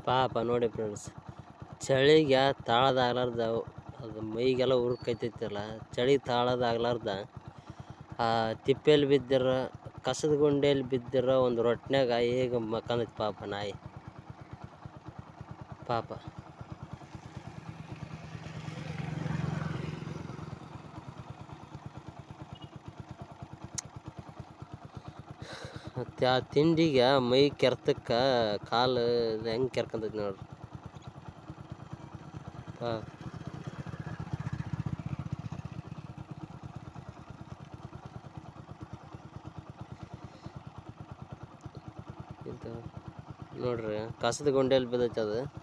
ಪಾಪ ನೋಡಿ ಫ್ರೆಂಡ್ಸ್ ಚಳಿಗೆ ತಾಳದಾಗ್ಲಾರ್ದ ಅದು ಮೈಗೆಲ್ಲ ಉರುಕೈತೈತಲ್ಲ ಚಳಿ ತಾಳದಾಗ್ಲಾರ್ದ ಆ ತಿಪ್ಪೆಯಲ್ಲಿ ಬಿದ್ದಿರೋ ಕಸದ ಗುಂಡಿಯಲ್ಲಿ ಬಿದ್ದಿರೋ ಒಂದು ರೊಟ್ನ್ಯಾಗ ಈಗ ಮಕ್ಕಂದೈತಿ ಪಾಪ ನಾಯಿ ಪಾಪ ಮತ್ತು ಆ ತಿಂಡಿಗೆ ಮೈ ಕೆರ್ತಕ್ಕೆ ಕಾಲು ಹೆಂಗೆ ಕೆರ್ಕೊಂತೈತಿ ನೋಡ್ರಿ ಪಾ ಇದು ನೋಡ್ರಿ ಕಸದ ಗುಂಡಿಯಲ್ಲಿ ಬಿದ್ದೈತೆ ಅದು